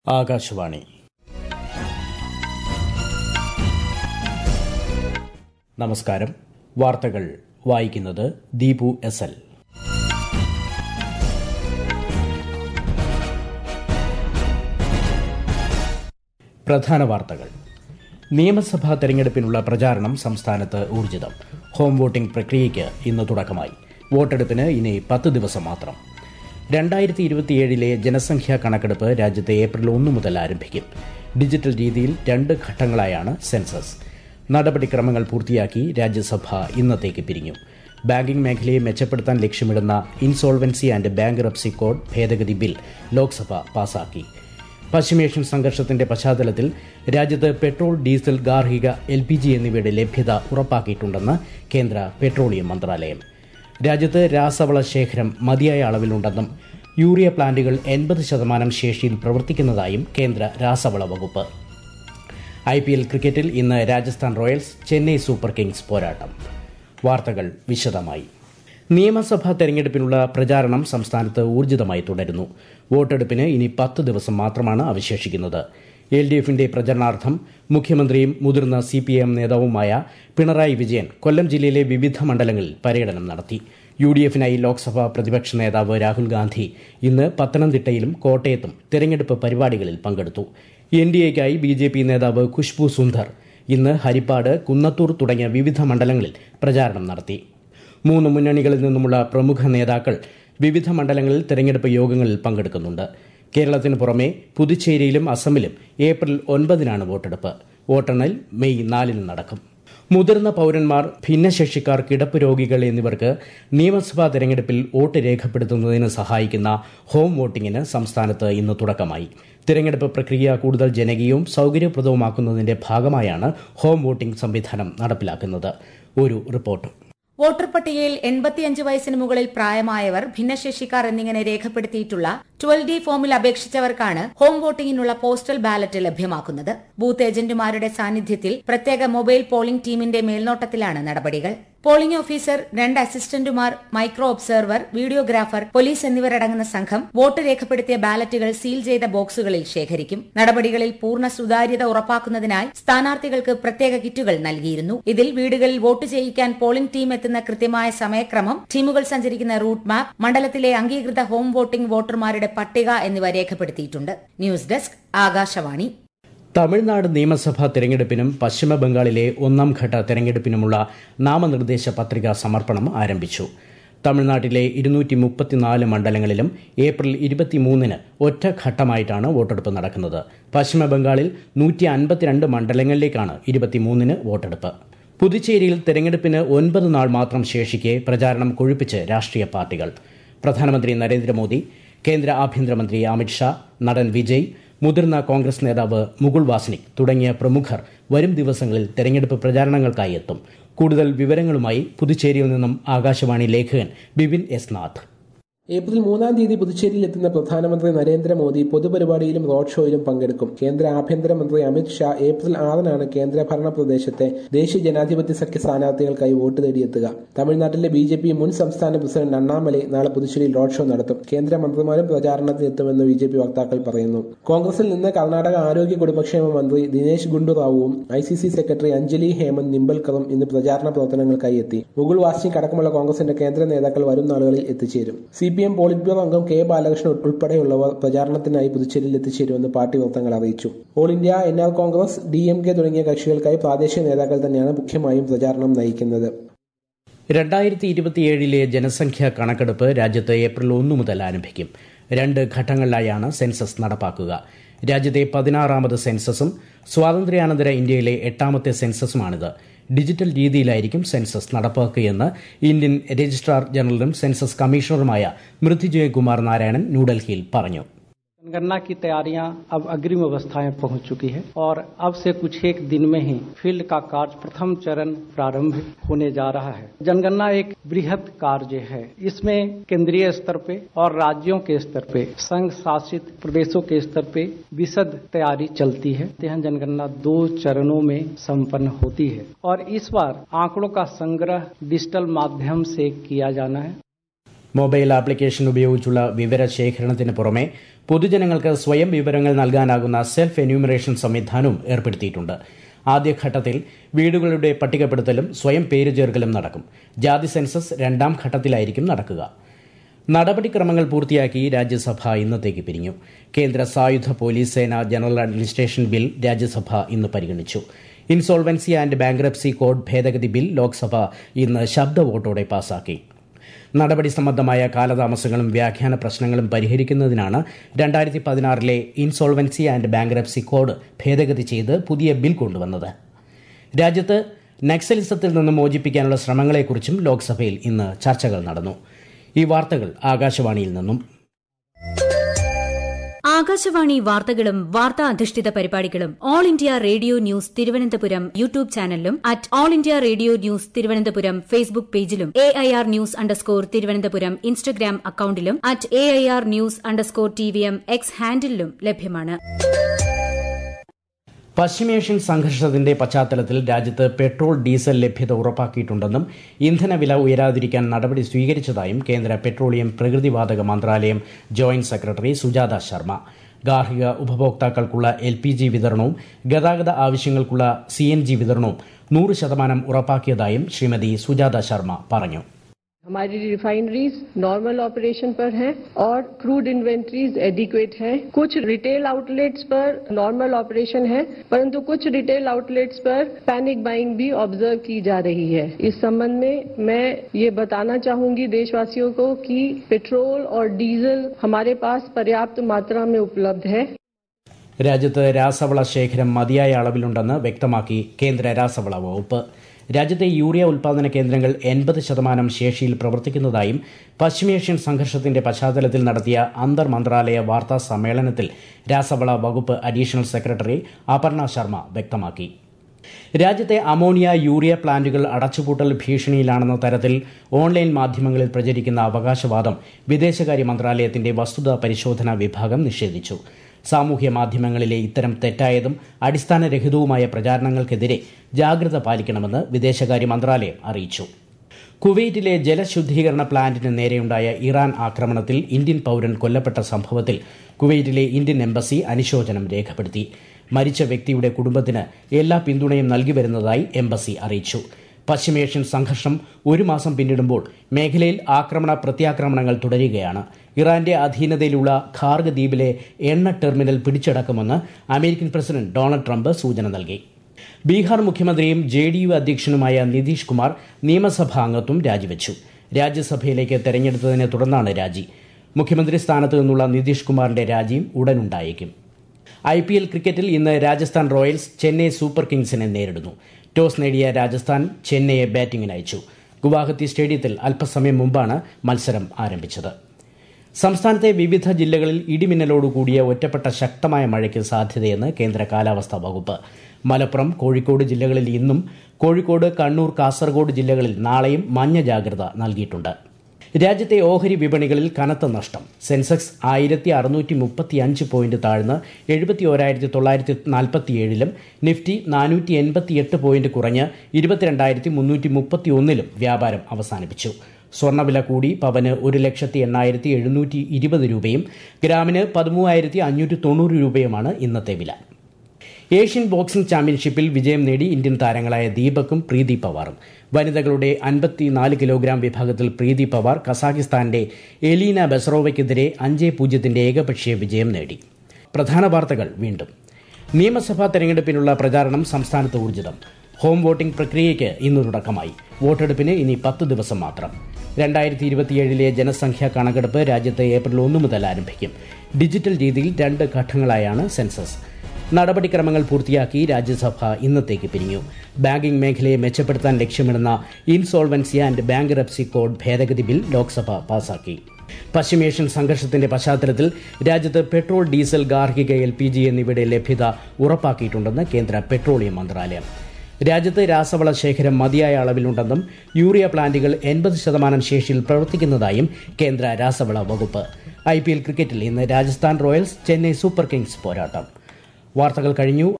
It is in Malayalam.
ആകാശവാണി നമസ്കാരം വാർത്തകൾ വായിക്കുന്നത് ദീപു എസ് എൽ പ്രധാന വാർത്തകൾ നിയമസഭാ തെരഞ്ഞെടുപ്പിനുള്ള പ്രചാരണം സംസ്ഥാനത്ത് ഊർജിതം ഹോം വോട്ടിംഗ് പ്രക്രിയയ്ക്ക് ഇന്ന് തുടക്കമായി വോട്ടെടുപ്പിന് ഇനി പത്ത് ദിവസം മാത്രം രണ്ടായിരത്തി ഇരുപത്തിയേഴിലെ ജനസംഖ്യാ കണക്കെടുപ്പ് രാജ്യത്തെ ഏപ്രിൽ ഒന്ന് മുതൽ ആരംഭിക്കും ഡിജിറ്റൽ രീതിയിൽ രണ്ട് ഘട്ടങ്ങളായാണ് സെൻസസ് നടപടിക്രമങ്ങൾ പൂർത്തിയാക്കി രാജ്യസഭ ഇന്നത്തേക്ക് പിരിഞ്ഞു ബാങ്കിംഗ് മേഖലയെ മെച്ചപ്പെടുത്താൻ ലക്ഷ്യമിടുന്ന ഇൻസോൾവൻസി ആൻഡ് ബാങ്ക്റപ്സി കോഡ് ഭേദഗതി ബിൽ ലോക്സഭ പാസാക്കി പശ്ചിമേഷ്യൻ സംഘർഷത്തിന്റെ പശ്ചാത്തലത്തിൽ രാജ്യത്ത് പെട്രോൾ ഡീസൽ ഗാർഹിക എൽ പി ജി എന്നിവയുടെ ലഭ്യത ഉറപ്പാക്കിയിട്ടുണ്ടെന്ന് കേന്ദ്ര പെട്രോളിയം മന്ത്രാലയം രാജ്യത്ത് രാസവള ശേഖരം മതിയായ അളവിലുണ്ടെന്നും യൂറിയ പ്ലാന്റുകൾ എൺപത് ശതമാനം ശേഷിയിൽ പ്രവർത്തിക്കുന്നതായും കേന്ദ്ര രാസവള വകുപ്പ് ഐ പി എൽ ക്രിക്കറ്റിൽ ഇന്ന് Rajasthan Royals Chennai Super Kings പോരാട്ടം വാർത്തകൾ വിശദമായി നിയമസഭാ തെരഞ്ഞെടുപ്പിനുള്ള പ്രചാരണം സംസ്ഥാനത്ത് ഊർജിതമായി തുടരുന്നു വോട്ടെടുപ്പിന് ഇനി പത്ത് ദിവസം മാത്രമാണ് അവശേഷിക്കുന്നത് എൽ ഡി എഫിന്റെ പ്രചരണാർത്ഥം മുഖ്യമന്ത്രിയും മുതിർന്ന സി പി എം നേതാവുമായ പിണറായി വിജയൻ കൊല്ലം ജില്ലയിലെ വിവിധ മണ്ഡലങ്ങളിൽ പര്യടനം നടത്തി യു ഡി എഫിനായി ലോക്സഭാ പ്രതിപക്ഷ നേതാവ് രാഹുൽ ഗാന്ധി ഇന്ന് പത്തനംതിട്ടയിലും കോട്ടയത്തും തെരഞ്ഞെടുപ്പ് പരിപാടികളിൽ പങ്കെടുത്തു എൻ ഡി എക്കായി ബി ജെ പി നേതാവ് ഖുഷ്ബു സുന്ദർ ഇന്ന് ഹരിപ്പാട് കുന്നത്തൂർ തുടങ്ങിയ വിവിധ മണ്ഡലങ്ങളിൽ പ്രചാരണം നടത്തി മൂന്ന് മുന്നണികളിൽ നിന്നുമുള്ള പ്രമുഖ നേതാക്കൾ വിവിധ മണ്ഡലങ്ങളിൽ തെരഞ്ഞെടുപ്പ് യോഗങ്ങളിൽ പങ്കെടുക്കുന്നുണ്ട് കേരളത്തിന് പുറമെ പുതുച്ചേരിയിലും അസമിലും ഏപ്രിൽ ഒൻപതിനാണ് വോട്ടെടുപ്പ് വോട്ടെണ്ണൽ മെയ് നാലിന് നടക്കും മുതിർന്ന പൌരന്മാർ ഭിന്നശേഷിക്കാർ കിടപ്പ് രോഗികൾ എന്നിവർക്ക് നിയമസഭാ തെരഞ്ഞെടുപ്പിൽ വോട്ട് രേഖപ്പെടുത്തുന്നതിന് സഹായിക്കുന്ന ഹോം വോട്ടിംഗിന് സംസ്ഥാനത്ത് ഇന്ന് തുടക്കമായി തിരഞ്ഞെടുപ്പ് പ്രക്രിയ കൂടുതൽ ജനകീയവും സൌകര്യപ്രദവുമാക്കുന്നതിന്റെ ഭാഗമായാണ് ഹോം വോട്ടിംഗ് സംവിധാനം നടപ്പിലാക്കുന്നത് ഒരു റിപ്പോർട്ട് വോട്ടർ പട്ടികയിൽ എൺപത്തിയഞ്ച് വയസ്സിന് മുകളിൽ പ്രായമായവർ ഭിന്നശേഷിക്കാർ എന്നിങ്ങനെ രേഖപ്പെടുത്തിയിട്ടുള്ള ട്വൽവ് ഡി ഫോമിൽ അപേക്ഷിച്ചവർക്കാണ് ഹോം വോട്ടിംഗിനുള്ള പോസ്റ്റൽ ബാലറ്റ് ലഭ്യമാക്കുന്നത് ബൂത്ത് ഏജന്റുമാരുടെ സാന്നിധ്യത്തിൽ പ്രത്യേക മൊബൈൽ പോളിംഗ് ടീമിന്റെ മേൽനോട്ടത്തിലാണ് നടപടികൾ പോളിംഗ് ഓഫീസർ രണ്ട് അസിസ്റ്റന്റുമാർ മൈക്രോ ഒബ്സർവർ വീഡിയോഗ്രാഫർ പോലീസ് എന്നിവരടങ്ങുന്ന സംഘം വോട്ട് രേഖപ്പെടുത്തിയ ബാലറ്റുകൾ സീൽ ചെയ്ത ബോക്സുകളിൽ ശേഖരിക്കും നടപടികളിൽ പൂർണ്ണ സുതാര്യത ഉറപ്പാക്കുന്നതിനായി സ്ഥാനാർത്ഥികൾക്ക് പ്രത്യേക കിറ്റുകൾ നൽകിയിരുന്നു ഇതിൽ വീടുകളിൽ വോട്ട് ചെയ്യിക്കാൻ പോളിംഗ് ടീം എത്തുന്ന കൃത്യമായ സമയക്രമം ടീമുകൾ സഞ്ചരിക്കുന്ന റൂട്ട് മാപ്പ് മണ്ഡലത്തിലെ അംഗീകൃത ഹോം വോട്ടിംഗ് വോട്ടർമാരുടെ പട്ടിക എന്നിവ രേഖപ്പെടുത്തിയിട്ടുണ്ട് ന്യൂസ് ഡെസ്ക് ആകാശവാണി തമിഴ്നാട് നിയമസഭാ തെരഞ്ഞെടുപ്പിനും പശ്ചിമ ബംഗാളിലെ ഒന്നാം ഘട്ട തെരഞ്ഞെടുപ്പിനുമുള്ള നാമനിർദ്ദേശ പത്രികാ സമർപ്പണം ആരംഭിച്ചു തമിഴ്നാട്ടിലെ ഇരുന്നൂറ്റി മുപ്പത്തിനാല് മണ്ഡലങ്ങളിലും ഏപ്രിൽ ഇരുപത്തിമൂന്നിന് ഒറ്റഘട്ടമായിട്ടാണ് വോട്ടെടുപ്പ് നടക്കുന്നത് പശ്ചിമ ബംഗാളിൽ നൂറ്റി അൻപത്തിരണ്ട് മണ്ഡലങ്ങളിലേക്കാണ് ഇരുപത്തിമൂന്നിന് വോട്ടെടുപ്പ് പുതുച്ചേരിയിൽ തെരഞ്ഞെടുപ്പിന് ഒൻപത് നാൾ മാത്രം ശേഷിക്കെ പ്രചാരണം കൊഴുപ്പിച്ച് രാഷ്ട്രീയ പാർട്ടികൾ പ്രധാനമന്ത്രി നരേന്ദ്രമോദി കേന്ദ്ര ആഭ്യന്തരമന്ത്രി അമിത്ഷാ നടൻ വിജയ് മുതിർന്ന കോൺഗ്രസ് നേതാവ് മുകുൾ വാസ്നിക് തുടങ്ങിയ പ്രമുഖർ വരും ദിവസങ്ങളിൽ തെരഞ്ഞെടുപ്പ് പ്രചാരണങ്ങൾക്കായി എത്തും കൂടുതൽ വിവരങ്ങളുമായി പുതുച്ചേരിയിൽ നിന്നും ആകാശവാണി ലേഖകൻ ബിപിൻ എസ് നാഥ് ഏപ്രിൽ മൂന്നാം തീയതി പുതുച്ചേരിയിൽ എത്തുന്ന പ്രധാനമന്ത്രി നരേന്ദ്രമോദി പൊതുപരിപാടിയിലും റോഡ് ഷോയിലും പങ്കെടുക്കും കേന്ദ്ര ആഭ്യന്തരമന്ത്രി അമിത് ഷാ ഏപ്രിൽ ആറിനാണ് കേന്ദ്രഭരണ പ്രദേശത്തെ ദേശീയ ജനാധിപത്യ സഖ്യ സ്ഥാനാർത്ഥികൾക്കായി വോട്ട് തേടിയെത്തുക തമിഴ്നാട്ടിലെ ബി ജെ പി മുൻ സംസ്ഥാന പ്രസിഡന്റ് അണ്ണാമലൈ നാളെ പുതുച്ചേരിയിൽ റോഡ് ഷോ നടത്തും കേന്ദ്രമന്ത്രിമാരും പ്രചാരണത്തിന് എത്തുമെന്ന് ബി ജെ പി വക്താക്കൾ പറയുന്നു കോൺഗ്രസിൽ നിന്ന് കർണാടക ആരോഗ്യ കുടുംബക്ഷേമ മന്ത്രി ദിനേശ് ഗുണ്ടുറാവുവും I C C secretary Anjali Hemant നിംബൽക്കറും ഇന്ന് പ്രചാരണ പ്രവർത്തനങ്ങൾക്കായി എത്തി മുകുൾ വാസ്നിക് അടക്കമുള്ള കോൺഗ്രസിന്റെ കേന്ദ്ര നേതാക്കൾ വരും നാളുകളിൽ എത്തിച്ചേരും C P M polit bureau അംഗം കെ ബാലകൃഷ്ണൻ ഉൾപ്പെടെയുള്ളവർ പ്രചാരണത്തിനായി പുതുച്ചേരിയിൽ എത്തിച്ചേരുമെന്ന് പാർട്ടി വൃത്തങ്ങൾ അറിയിച്ചു All India N R Congress D M K തുടങ്ങിയ കക്ഷികൾക്കായി പ്രാദേശിക നേതാക്കൾ തന്നെയാണ് മുഖ്യമായും പ്രചാരണം നയിക്കുന്നത് രണ്ടായിരത്തി ഇരുപത്തിയേഴിലെ ജനസംഖ്യാ കണക്കെടുപ്പ് രാജ്യത്ത് ഏപ്രിൽ ഒന്ന് മുതൽ ആരംഭിക്കും രണ്ട് ഘട്ടങ്ങളിലായാണ് സെൻസസ് നടപ്പാക്കുക രാജ്യത്തെ പതിനാറാമത് സെൻസസും സ്വാതന്ത്ര്യാനന്തര ഇന്ത്യയിലെ എട്ടാമത്തെ സെൻസസുമാണിത് ഡിജിറ്റൽ രീതിയിലായിരിക്കും സെൻസസ് നടപ്പാക്കുകയെന്ന് ഇന്ത്യൻ രജിസ്ട്രാർ ജനറലും സെൻസസ് കമ്മീഷണറുമായ മൃത്യുജയ് കുമാർ നാരായണൻ ന്യൂഡൽഹിയിൽ പറഞ്ഞു जनगणना की तैयारियां अब अग्रिम अवस्था में पहुंच चुकी है और अब से कुछ एक दिन में ही फील्ड का कार्य प्रथम चरण प्रारंभ होने जा रहा है जनगणना एक बृहद कार्य है इसमें केंद्रीय स्तर पे और राज्यों के स्तर पे संघ शासित प्रदेशों के स्तर पे विशद तैयारी चलती है यह जनगणना दो चरणों में संपन्न होती है और इस बार आंकड़ों का संग्रह डिजिटल माध्यम से किया जाना है മൊബൈൽ ആപ്ലിക്കേഷൻ ഉപയോഗിച്ചുള്ള വിവരശേഖരണത്തിന് പുറമെ പൊതുജനങ്ങൾക്ക് സ്വയം വിവരങ്ങൾ നൽകാനാകുന്ന സെൽഫ് എന്യൂമറേഷൻ സംവിധാനവും ഏർപ്പെടുത്തിയിട്ടുണ്ട് ആദ്യഘട്ടത്തിൽ വീടുകളുടെ പട്ടികപ്പെടുത്തലും സ്വയം പേര് ചേർക്കലും നടക്കും ജാതി സെൻസസ് രണ്ടാം ഘട്ടത്തിലായിരിക്കും നടക്കുക നടപടിക്രമങ്ങൾ പൂർത്തിയാക്കി രാജ്യസഭ ഇന്നത്തേക്ക് പിരിഞ്ഞു കേന്ദ്ര സായുധ പോലീസ് സേന ജനറൽ അഡ്മിനിസ്ട്രേഷൻ ബിൽ രാജ്യസഭ ഇന്ന് പരിഗണിച്ചു ഇൻസോൾവൻസി ആൻഡ് ബാങ്ക്രപ്സി കോഡ് ഭേദഗതി ബിൽ ലോക്സഭ ഇന്ന് ശബ്ദ വോട്ടോടെ പാസാക്കി നടപടി സംബന്ധമായ കാലതാമസങ്ങളും വ്യാഖ്യാന പ്രശ്നങ്ങളും പരിഹരിക്കുന്നതിനാണ് രണ്ടായിരത്തി പതിനാറിലെ ഇൻസോൾവൻസി ആൻഡ് ബാങ്ക്രപ്സി കോഡ് ഭേദഗതി ചെയ്ത് പുതിയ ബിൽ കൊണ്ടുവന്നത് രാജ്യത്ത് നക്സലിസത്തിൽ നിന്ന് മോചിപ്പിക്കാനുള്ള ശ്രമങ്ങളെക്കുറിച്ചും ലോക്സഭയിൽ ഇന്ന് ചർച്ചകൾ നടന്നു ഈ വാർത്തകൾ ആകാശവാണിയിൽ നിന്നും ആകാശവാണി വാർത്തകളും വാർത്താ അധിഷ്ഠിത പരിപാടികളും All India Radio News Thiruvananthapuram YouTube ചാനലിലും at All India Radio News Thiruvananthapuram Facebook പേജിലും A I R news underscore Thiruvananthapuram Instagram അക്കൌണ്ടിലും at A I R news underscore T V M X ഹാൻഡിലും ലഭ്യമാണ് പശ്ചിമേഷ്യൻ സംഘർഷത്തിന്റെ പശ്ചാത്തലത്തിൽ രാജ്യത്ത് പെട്രോൾ ഡീസൽ ലഭ്യത ഉറപ്പാക്കിയിട്ടുണ്ടെന്നും ഇന്ധനവില ഉയരാതിരിക്കാൻ നടപടി സ്വീകരിച്ചതായും കേന്ദ്ര പെട്രോളിയം പ്രകൃതിവാതക മന്ത്രാലയം ജോയിന്റ് സെക്രട്ടറി സുജാത ശർമ്മ ഗാർഹിക ഉപഭോക്താക്കൾക്കുള്ള എൽ പി ജി വിതരണവും ഗതാഗത ആവശ്യങ്ങൾക്കുള്ള സി എൻ ജി വിതരണവും നൂറ് ശതമാനം ഉറപ്പാക്കിയതായും ശ്രീമതി സുജാത ശർമ്മ പറഞ്ഞു हमारी रिफाइनरीज नॉर्मल ऑपरेशन पर हैं और क्रूड इन्वेंट्रीज एडिक्वेट हैं कुछ रिटेल आउटलेट्स पर नॉर्मल ऑपरेशन है परंतु कुछ रिटेल आउटलेट्स पर पैनिक बाइंग भी ऑब्जर्व की जा रही है इस संबंध में मैं ये बताना चाहूंगी देशवासियों को कि पेट्रोल और डीजल हमारे पास पर्याप्त मात्रा में उपलब्ध है രാജ്യത്ത് രാസവള ശേഖരം മതിയായ അളവിലുണ്ടെന്ന് വ്യക്തമാക്കി കേന്ദ്ര രാസവള വകുപ്പ് രാജ്യത്തെ യൂറിയ ഉൽപാദന കേന്ദ്രങ്ങൾ എൺപത് ശതമാനം ശേഷിയിൽ പ്രവർത്തിക്കുന്നതായും പശ്ചിമേഷ്യൻ സംഘർഷത്തിന്റെ പശ്ചാത്തലത്തിൽ നടത്തിയ അന്തർ മന്ത്രാലയ വാർത്താ സമ്മേളനത്തിൽ രാസവള വകുപ്പ് അഡീഷണൽ സെക്രട്ടറി അപർണ ശർമ്മ വ്യക്തമാക്കി രാജ്യത്തെ അമോണിയ യൂറിയ പ്ലാന്റുകൾ അടച്ചുപൂട്ടൽ ഭീഷണിയിലാണെന്ന തരത്തിൽ ഓൺലൈൻ മാധ്യമങ്ങളിൽ പ്രചരിക്കുന്ന അവകാശവാദം വിദേശകാര്യ മന്ത്രാലയത്തിന്റെ വസ്തുതാ പരിശോധനാ വിഭാഗം നിഷേധിച്ചു സാമൂഹ്യ മാധ്യമങ്ങളിലെ ഇത്തരം തെറ്റായതും അടിസ്ഥാനരഹിതവുമായ പ്രചാരണങ്ങൾക്കെതിരെ ജാഗ്രത പാലിക്കണമെന്ന് വിദേശകാര്യ മന്ത്രാലയം അറിയിച്ചു കുവൈറ്റിലെ ജലശുദ്ധീകരണ പ്ലാന്റിന് നേരെയുണ്ടായ ഇറാൻ ആക്രമണത്തിൽ ഇന്ത്യൻ പൌരൻ കൊല്ലപ്പെട്ട സംഭവത്തിൽ കുവൈറ്റിലെ ഇന്ത്യൻ എംബസി അനുശോചനം രേഖപ്പെടുത്തി മരിച്ച വ്യക്തിയുടെ കുടുംബത്തിന് എല്ലാ പിന്തുണയും നൽകി വരുന്നതായി എംബസി അറിയിച്ചു പശ്ചിമേഷ്യൻ സംഘർഷം ഒരു മാസം പിന്നിടുമ്പോൾ മേഖലയിൽ ആക്രമണ പ്രത്യാക്രമണങ്ങൾ തുടരുകയാണ് ഇറാന്റെ അധീനതയിലുള്ള ഖാർഗ് ദ്വീപിലെ എണ്ണ ടെർമിനൽ പിടിച്ചടക്കുമെന്ന് അമേരിക്കൻ പ്രസിഡന്റ് ഡൊണാൾഡ് ട്രംപ് സൂചന നൽകി ബീഹാർ മുഖ്യമന്ത്രിയും ജെ ഡി യു അധ്യക്ഷനുമായ നിതീഷ് കുമാർ നിയമസഭാ അംഗത്വം രാജിവെച്ചു രാജ്യസഭയിലേക്ക് തെരഞ്ഞെടുത്തതിനെ തുടർന്നാണ് രാജി മുഖ്യമന്ത്രി സ്ഥാനത്ത് നിന്നുള്ള നിതീഷ് കുമാറിന്റെ രാജിയും ഉടനുണ്ടായേക്കും ഐ പി എൽ ക്രിക്കറ്റിൽ ഇന്ന് രാജസ്ഥാൻ റോയൽസ് ചെന്നൈ സൂപ്പർ കിങ്സിനെ നേരിടുന്നു ടോസ് നേടിയ രാജസ്ഥാൻ ചെന്നൈയെ ബാറ്റിംഗിന് അയച്ചു ഗുവാഹത്തി സ്റ്റേഡിയത്തിൽ അല്പസമയം മുമ്പാണ് മത്സരം ആരംഭിച്ചത് സംസ്ഥാനത്തെ വിവിധ ജില്ലകളിൽ ഇടിമിന്നലോടുകൂടിയ ഒറ്റപ്പെട്ട ശക്തമായ മഴയ്ക്ക് സാധ്യതയെന്ന് കേന്ദ്ര കാലാവസ്ഥാ വകുപ്പ് മലപ്പുറം കോഴിക്കോട് ജില്ലകളിൽ ഇന്നും കോഴിക്കോട് കണ്ണൂർ കാസർഗോഡ് ജില്ലകളിൽ നാളെയും മഞ്ഞ ജാഗ്രത നൽകിയിട്ടുണ്ട് രാജ്യത്തെ ഓഹരി വിപണികളിൽ കനത്ത നഷ്ടം സെൻസെക്സ് ആയിരത്തി അറുന്നൂറ്റി മുപ്പത്തി അഞ്ച് പോയിന്റ് താഴ്ന്ന് എഴുപത്തി ഓരായിരത്തി തൊള്ളായിരത്തി നാൽപ്പത്തിയേഴിലും നിഫ്റ്റി നാനൂറ്റി എൺപത്തിയെട്ട് പോയിന്റ് കുറഞ്ഞ് ഇരുപത്തിരണ്ടായിരത്തി മുന്നൂറ്റി മുപ്പത്തി ഒന്നിലും വ്യാപാരം അവസാനിപ്പിച്ചു സ്വർണ്ണവില കൂടി പവന് ഒരു ലക്ഷത്തി എണ്ണായിരത്തി എഴുന്നൂറ്റി ഇരുപത് രൂപയും ഗ്രാമിന് പതിമൂവായിരത്തി അഞ്ഞൂറ്റി തൊണ്ണൂറ് രൂപയുമാണ് ഇന്നത്തെ വില ഏഷ്യൻ ബോക്സിംഗ് ചാമ്പ്യൻഷിപ്പിൽ വിജയം നേടി ഇന്ത്യൻ താരങ്ങളായ ദീപക്കും പ്രീതി പവാറും വനിതകളുടെ അൻപത്തിനാല് കിലോഗ്രാം വിഭാഗത്തിൽ പ്രീതി പവാർ കസാഖിസ്ഥാന്റെ എലീന ബെസറോവയ്ക്കെതിരെ അഞ്ച് പൂജ്യത്തിന്റെ ഏകപക്ഷീയ വിജയം നേടി പ്രധാന വാർത്തകൾ വീണ്ടും നിയമസഭാ തെരഞ്ഞെടുപ്പിനുള്ള പ്രചാരണം സംസ്ഥാനത്ത് ഊർജിതം ഹോം വോട്ടിംഗ് പ്രക്രിയയ്ക്ക് ഇന്ന് തുടക്കമായി വോട്ടെടുപ്പിന് ഇനി പത്ത് ദിവസം മാത്രം രണ്ടായിരത്തി ഇരുപത്തിയേഴിലെ ജനസംഖ്യാ കണക്കെടുപ്പ് രാജ്യത്ത് ഏപ്രിൽ ഒന്ന് മുതൽ ആരംഭിക്കും ഡിജിറ്റൽ രീതിയിൽ രണ്ട് ഘട്ടങ്ങളായാണ് സെൻസസ് നടപടിക്രമങ്ങൾ പൂർത്തിയാക്കി രാജ്യസഭ ഇന്നത്തേക്ക് പിരിഞ്ഞു ബാങ്കിംഗ് മേഖലയെ മെച്ചപ്പെടുത്താൻ ലക്ഷ്യമിടുന്ന insolvency and bankruptcy code ഭേദഗതി ബിൽ ലോക്സഭ പാസാക്കി പശ്ചിമേഷ്യൻ സംഘർഷത്തിന്റെ പശ്ചാത്തലത്തിൽ രാജ്യത്ത് പെട്രോൾ ഡീസൽ ഗാർഹിക എൽ പി ജി എന്നിവയുടെ ലഭ്യത ഉറപ്പാക്കിയിട്ടുണ്ടെന്ന് കേന്ദ്ര പെട്രോളിയം മന്ത്രാലയം രാജ്യത്ത് രാസവള ശേഖരം മതിയായ അളവിലുണ്ടെന്നും യൂറിയ പ്ലാന്റുകൾ എൺപത് ശതമാനം ശേഷിയിൽ പ്രവർത്തിക്കുന്നതായും കേന്ദ്ര രാസവള വകുപ്പ് ഐ പി എൽ ക്രിക്കറ്റിൽ ഇന്ന് Rajasthan Royals Chennai Super Kings പോരാട്ടം വാർത്തകൾ കഴിഞ്ഞു